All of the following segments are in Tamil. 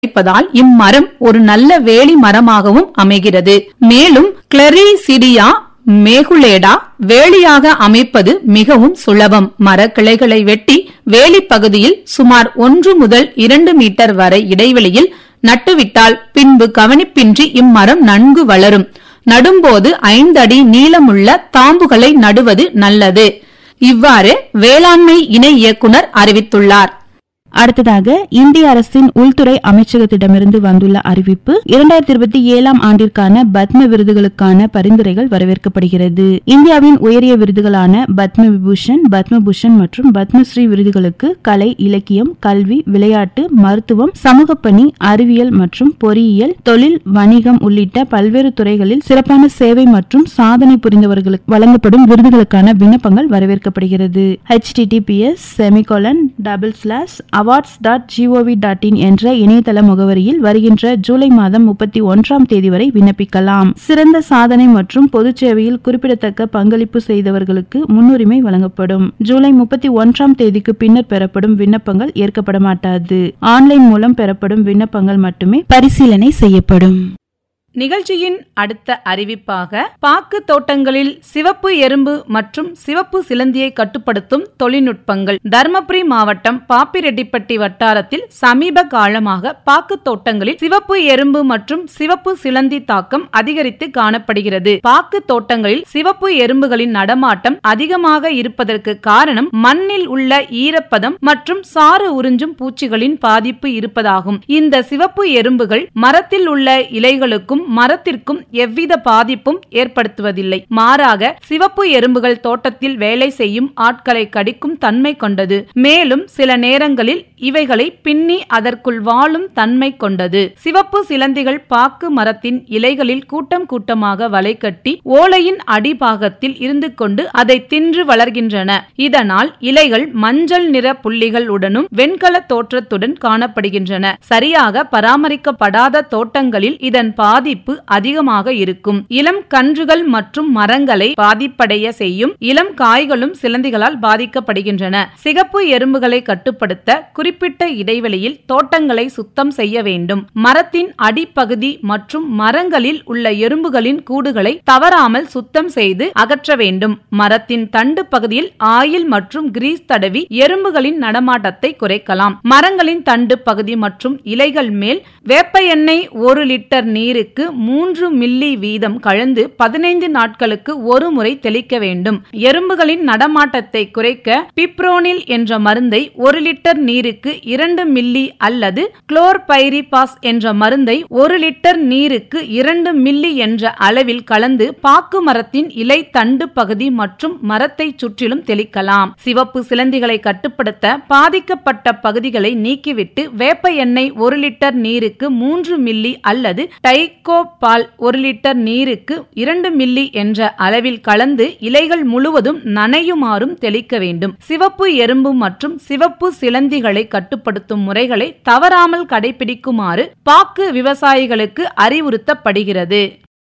கிடைப்பதால் இம்மரம் ஒரு நல்ல வேலி மரமாகவும் அமைகிறது மேலும் கிளரிசிடியா மேகுலேடா வேலியாக அமைப்பது மிகவும் சுலபம் மரக்கிளைகளை வெட்டி வேலி பகுதியில் சுமார் ஒன்று முதல் இரண்டு மீட்டர் வரை இடைவெளியில் நட்டுவிட்டால் பின்பு கவனிப்பின்றி இம்மரம் நன்கு வளரும் நடும்போது ஐந்தடி நீளமுள்ள தாம்புகளை நடுவது நல்லது இவ்வாறு வேளாண்மை இணை இயக்குனர் அறிவித்துள்ளார் அடுத்ததாக இந்திய அரசின் உள்துறை அமைச்சகத்திடமிருந்து வந்துள்ள அறிவிப்பு இரண்டாயிரத்தி இருபத்தி ஏழாம் ஆண்டிற்கான பத்ம விருதுகளுக்கான பரிந்துரைகள் வரவேற்கப்படுகிறது இந்தியாவின் உயரிய விருதுகளான பத்ம விபூஷன் பத்மபூஷன் மற்றும் பத்மஸ்ரீ விருதுகளுக்கு கலை இலக்கியம் கல்வி விளையாட்டு மருத்துவம் சமூகப் பணி அறிவியல் மற்றும் பொறியியல் தொழில் வணிகம் உள்ளிட்ட பல்வேறு துறைகளில் சிறப்பான சேவை மற்றும் சாதனை புரிந்தவர்களுக்கு வழங்கப்படும் விருதுகளுக்கான விண்ணப்பங்கள் வரவேற்கப்படுகிறது https semicolon double slash awards dot G O V dot in என்ற இணையதள முகவரியில் வருகின்ற ஜூலை மாதம் முப்பத்தி ஒன்றாம் தேதி வரை விண்ணப்பிக்கலாம் சிறந்த சாதனை மற்றும் பொதுச் சேவையில் குறிப்பிடத்தக்க பங்களிப்பு செய்தவர்களுக்கு முன்னுரிமை வழங்கப்படும் ஜூலை முப்பத்தி ஒன்றாம் தேதிக்கு பின்னர் பெறப்படும் விண்ணப்பங்கள் ஏற்கப்பட மாட்டாது ஆன்லைன் மூலம் பெறப்படும் விண்ணப்பங்கள் மட்டுமே பரிசீலனை செய்யப்படும் நிகழ்ச்சியின் அடுத்த அறிவிப்பாக பாக்கு தோட்டங்களில் சிவப்பு எறும்பு மற்றும் சிவப்பு சிலந்தியை கட்டுப்படுத்தும் தொழில்நுட்பங்கள் தருமபுரி மாவட்டம் பாப்பிரெட்டிப்பட்டி வட்டாரத்தில் சமீப காலமாக பாக்கு தோட்டங்களில் சிவப்பு எறும்பு மற்றும் சிவப்பு சிலந்தி தாக்கம் அதிகரித்து காணப்படுகிறது பாக்கு தோட்டங்களில் சிவப்பு எறும்புகளின் நடமாட்டம் அதிகமாக இருப்பதற்கு காரணம் மண்ணில் உள்ள ஈரப்பதம் மற்றும் சாறு உறிஞ்சும் பூச்சிகளின் பாதிப்பு இருப்பதாகும் இந்த சிவப்பு எறும்புகள் மரத்தில் உள்ள இலைகளுக்கும் மரத்திற்கும் எவ்வித பாதிப்பும் ஏற்படுத்துவதில்லை மாறாக சிவப்பு எறும்புகள் தோட்டத்தில் வேலை செய்யும் ஆட்களை கடிக்கும் தன்மை கொண்டது மேலும் சில நேரங்களில் இவைகளை பின்னி அதற்குள் வாழும் தன்மை கொண்டது சிவப்பு சிலந்திகள் பாக்கு மரத்தின் இலைகளில் கூட்டம் கூட்டமாக வலை கட்டி ஓலையின் அடிபாகத்தில் இருந்து கொண்டு அதை தின்று வளர்கின்றன இதனால் இலைகள் மஞ்சள் நிற புள்ளிகள் உடனும் வெண்கல தோற்றத்துடன் காணப்படுகின்றன சரியாக பராமரிக்கப்படாத தோட்டங்களில் இதன் பாதிப்பு அதிகமாக இருக்கும் இளம் கன்றுகள் மற்றும் மரங்களை பாதிப்படைய செய்யும் இளம் காய்களும் சிலந்திகளால் பாதிக்கப்படுகின்றன சிகப்பு எறும்புகளை கட்டுப்படுத்த குறிப்பிட்ட இடைவெளியில் தோட்டங்களை சுத்தம் செய்ய வேண்டும் மரத்தின் அடிப்பகுதி மற்றும் மரங்களில் உள்ள எறும்புகளின் கூடுகளை தவறாமல் சுத்தம் செய்து அகற்ற வேண்டும் மரத்தின் தண்டு பகுதியில் ஆயில் மற்றும் கிரீஸ் தடவி எறும்புகளின் நடமாட்டத்தை குறைக்கலாம் மரங்களின் தண்டு பகுதி மற்றும் இலைகள் மேல் வேப்ப எண்ணெய் ஒரு லிட்டர் நீருக்கு மூன்று மில்லி வீதம் கலந்து பதினைந்து நாட்களுக்கு ஒரு முறை தெளிக்க வேண்டும் எறும்புகளின் நடமாட்டத்தை குறைக்க பிப்ரோனில் என்ற மருந்தை ஒரு லிட்டர் நீருக்கு இரண்டு மில்லி அல்லது குளோர்பைரிபாஸ் என்ற மருந்தை ஒரு லிட்டர் நீருக்கு இரண்டு மில்லி என்ற அளவில் கலந்து பாக்கு மரத்தின் இலை தண்டு பகுதி மற்றும் மரத்தை சுற்றிலும் தெளிக்கலாம் சிவப்பு சிலந்திகளை கட்டுப்படுத்த பாதிக்கப்பட்ட பகுதிகளை நீக்கிவிட்டு வேப்ப எண்ணெய் ஒரு லிட்டர் நீருக்கு மூன்று மில்லி அல்லது டைகோபால் ஒரு லிட்டர் நீருக்கு இரண்டு மில்லி என்ற அளவில் கலந்து இலைகள் முழுவதும் நனையுமாறும் தெளிக்க வேண்டும் சிவப்பு எறும்பு மற்றும் சிவப்பு சிலந்திகளை கட்டுப்படுத்தும் முறைகளை தவறாமல் கடைபிடிக்குமாறு பாக்கு விவசாயிகளுக்கு அறிவுறுத்தப்படுகிறது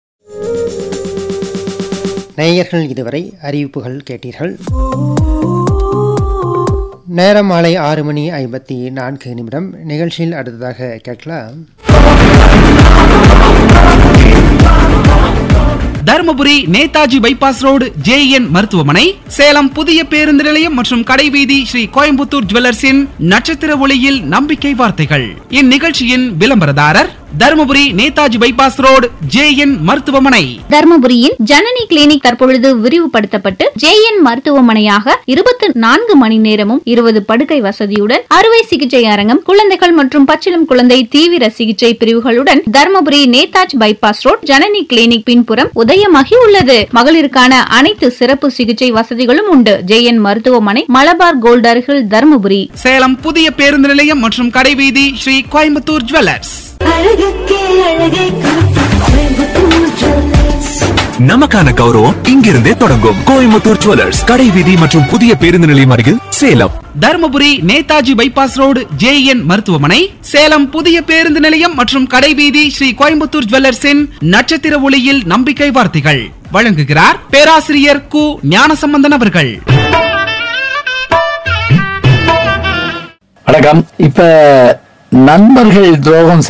நேயர்கள் இதுவரை அறிவிப்புகள் கேட்டீர்கள் நேரம் மாலை ஆறு மணி ஐம்பத்தி நான்கு நிமிடம் நிகழ்ச்சியில் அடுத்ததாக கேட்கலாம் Dharmapuri Netaji bypass road J N மருத்துவமனை சேலம் புதிய பேருந்து நிலையம் மற்றும் கடைவீதி ஸ்ரீ கோயம்புத்தூர் ஜுவல்லர்ஸின் நட்சத்திர ஒளியில் நம்பிக்கை வார்த்தைகள் இந்நிகழ்ச்சியின் விளம்பரதாரர் Dharmapuri Netaji bypass road J N மருத்துவமனை தர்மபுரியில் ஜனனி கிளினிக் தற்பொழுது விரிவுபடுத்தப்பட்டு ஜேஎன் மருத்துவமனையாக இருபத்தி நான்கு மணி நேரமும் இருபது படுக்கை வசதியுடன் அறுவை சிகிச்சை அரங்கம் குழந்தைகள் மற்றும் பச்சிளம் குழந்தை தீவிர சிகிச்சை பிரிவுகளுடன் Dharmapuri Netaji bypass road Janani clinic பின்புறம் உதயமாகி உள்ளது மகளிருக்கான அனைத்து சிறப்பு சிகிச்சை வசதிகளும் உண்டு ஜேஎன் மருத்துவமனை மலபார் கோல்ட் அருகில் தர்மபுரி சேலம் புதிய பேருந்து நிலையம் மற்றும் கடைவீதி ஸ்ரீ கோயம்புத்தூர் ஜுவல்லர்ஸ் அழகுக்கே அழகை கோயம்புத்தூர் ஜுவல்லர்ஸ் நமக்கான கௌரவம் இங்கிருந்தே தொடங்கும் கோயம்புத்தூர் ஜுவல்லர்ஸ் கடைவீதி மற்றும் புதிய பேருந்து நிலையம் அருகில் Salem Dharmapuri Netaji bypass road J N மருத்துவமனை சேலம் புதிய பேருந்து நிலையம் மற்றும் கடைவீதி ஸ்ரீ கோயம்புத்தூர் ஜுவல்லர்ஸின் நட்சத்திர ஒளியில் நம்பிக்கை வார்த்தைகள் வழங்குகிறார் பேராசிரியர் கு ஞானசம்பந்தன் அவர்கள் வணக்கம் இப்ப நண்பர்கள் துரோகம்